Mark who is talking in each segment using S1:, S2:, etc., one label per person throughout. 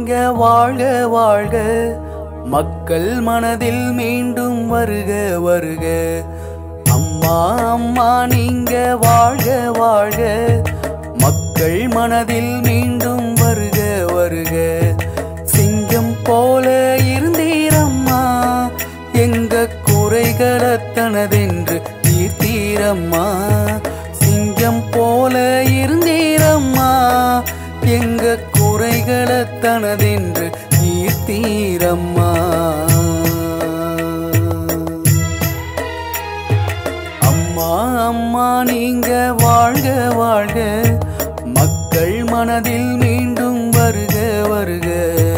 S1: நீங்க வாழ்க வாழ்க மக்கள் மனதில் மீண்டும் வருக வருக அம்மா அம்மா நீங்க வாழ்க வாழ்க மக்கள் மனதில் மீண்டும் வருக வருக சிங்கம் போல இருந்தீரம்மா எங்க குறைகளை தனதென்று தீர்த்தீரம்மா சிங்கம் போல இருந்தீரம்மா எங்க குறைகளை தனதென்று தீர்த்தீரம்மா அம்மா அம்மா நீங்க வாழ்க வாழ்க மக்கள் மனதில் மீண்டும் வருக வருக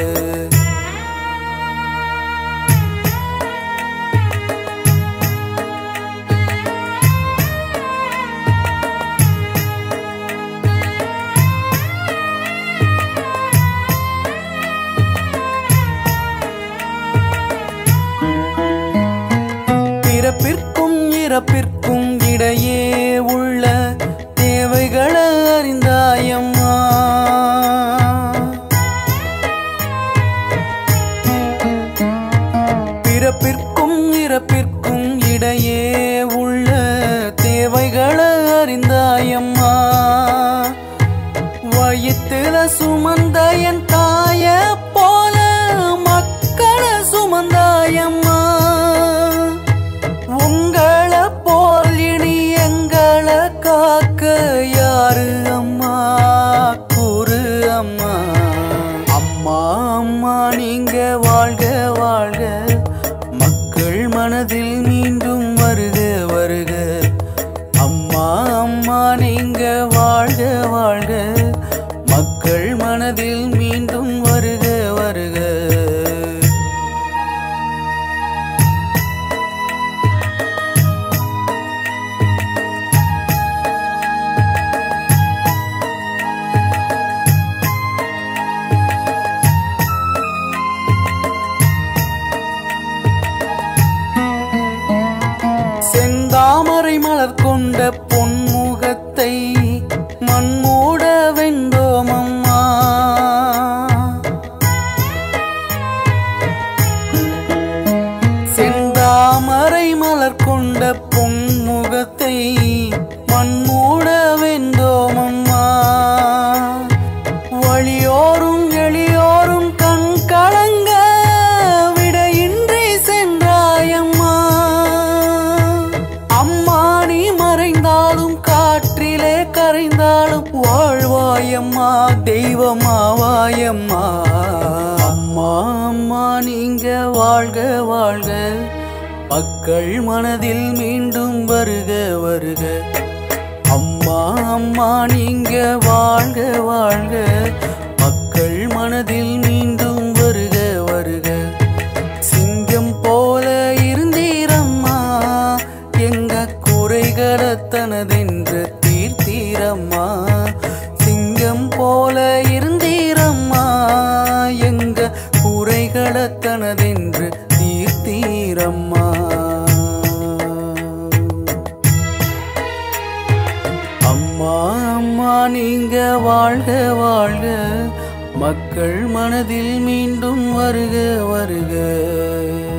S1: பிறப்பிற்கும் இறப்பிற்கும் இடையே உள்ள தேவைகளை அறிந்தாயம்மா பிறப்பிற்கும் இறப்பிற்கும் இடையே உள்ள தேவைகளை அறிந்தாயம்மா வயிற்றுல சுமந்த என் தாய போல மக்களை சுமந்தாயம்மா உங்களை போல் இனி எங்களை காக்க யாரு அம்மா கூறு அம்மா அம்மா அம்மா நீங்க வாழ்க வாழ்க மக்கள் மனதில் மீண்டும் வருக வருக அம்மா அம்மா நீங்க வாழ்க வாழ்க மக்கள் மனதில் மீண்டும் வருக வருக செந்தாமரை மலர் கொண்ட பொன்முகத்தை மண்மூட வெண்டோம் அம்மா செந்தாமரை மலர் கொண்ட பொன்முகத்தை மண்மூட வெண்டோம் அம்மா வழியோரும் எளியோரும் கண் கலங்க விடையின்றி சென்றாயம்மா அம்மா நீ மறைந்தாலும் காற்றிலே கரைந்தாலும் வாழ்வாயம்மா தெய்வமாவாயம்மா அம்மா அம்மா நீங்க வாழ்க வாழ்க மக்கள் மனதில் மீண்டும் வருக வருக அம்மா அம்மா நீங்க வாழ்க வாழ்க மக்கள் மனதில் மீண்டும் வருக வருக சிங்கம் போல இருந்தீரம்மா எங்க குறைகளை தனதென்று தீர்த்தீரம்மா சிங்கம் போல இருந்தீரம்மா எங்க குறைகளை தனதென்று தீர்த்தீரம்மா அம்மா அம்மா நீங்க வாழ்க வாழ்க மக்கள் மனதில் மீண்டும் வருக வருக